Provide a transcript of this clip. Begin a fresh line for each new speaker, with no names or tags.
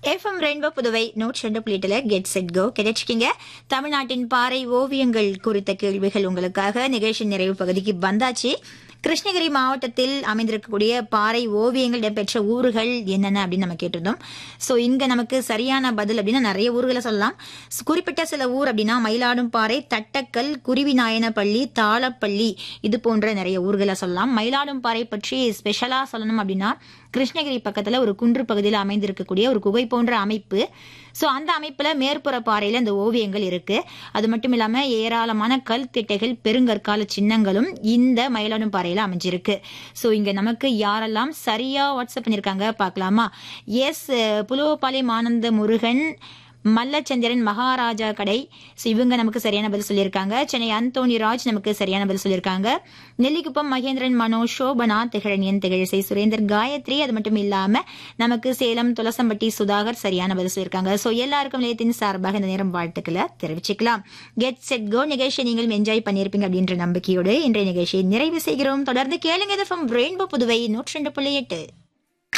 FM rainbow Puduvai நூற்றி ரெண்டு புள்ளிட்டுல get set go கிடைச்சிக்கிங்க தமிழ்நாட்டின் பாறை ஓவியங்கள் குறித்த கேள்விகள் உங்களுக்காக நிகழ்ச்சி நிறைவு பகுதிக்கு வந்தாச்சு கிருஷ்ணகிரி மாவட்டத்தில் அமைந்திருக்கக்கூடிய பாறை ஓவியங்கள் இடம்பெற்ற ஊர்கள் என்னென்ன அப்படின்னு நம்ம கேட்டிருந்தோம் ஸோ இங்க நமக்கு சரியான பதில் அப்படின்னா நிறைய ஊர்களை சொல்லலாம் ஸ் குறிப்பிட்ட சில ஊர் அப்படின்னா மயிலாடும்பாறை தட்டக்கல் குருவிநாயனப்பள்ளி தாளப்பள்ளி இது போன்ற நிறைய ஊர்களை சொல்லலாம் மயிலாடும்பாறை பற்றி ஸ்பெஷலா சொல்லணும் அப்படின்னா கிருஷ்ணகிரி பக்கத்துல ஒரு குன்று பகுதியில் அமைந்திருக்கக்கூடிய ஒரு குகை போன்ற அமைப்பு ஸோ அந்த அமைப்புல மேற்புற பாறையில இந்த ஓவியங்கள் இருக்கு அது மட்டும் இல்லாம ஏராளமான கல் திட்டைகள் பெருங்கற்கால சின்னங்களும் இந்த மயிலாடும் பாறையில அமைஞ்சிருக்கு ஸோ இங்க நமக்கு யாரெல்லாம் சரியா வாட்ஸ்அப் பண்ணிருக்காங்க பார்க்கலாமா எஸ் புலுவப்பாளையம் ஆனந்த முருகன் மல்லச்சந்திரன் மகாராஜா கடை ஸோ இவங்க நமக்கு சரியான பதில் சொல்லியிருக்காங்க சென்னை அந்தோனி ராஜ் நமக்கு சரியான பதில் சொல்லியிருக்காங்க நெல்லிக்குப்பம் மகேந்திரன் மனோ சோபனா திகழனியன் திகழசை சுரேந்தர் காயத்ரி அது மட்டும் இல்லாம நமக்கு சேலம் துளசம்பட்டி சுதாகர் சரியான பதில் சொல்லியிருக்காங்க ஸோ எல்லாருக்கும் நிலையத்தின் சார்பாக இந்த நேரம் வாழ்த்துக்களை தெரிவிச்சுக்கலாம் கெட் செட் கோ நிகழ்ச்சியை நீங்களும் என்ஜாய் பண்ணியிருப்பீங்க அப்படின்ற நம்பிக்கையோடு இன்றைய நிகழ்ச்சியை நிறைவு செய்கிறோம் தொடர்ந்து கேளுங்க ரெயின்போ புதுவை நூற்றி ரெண்டு புள்ளி எட்டு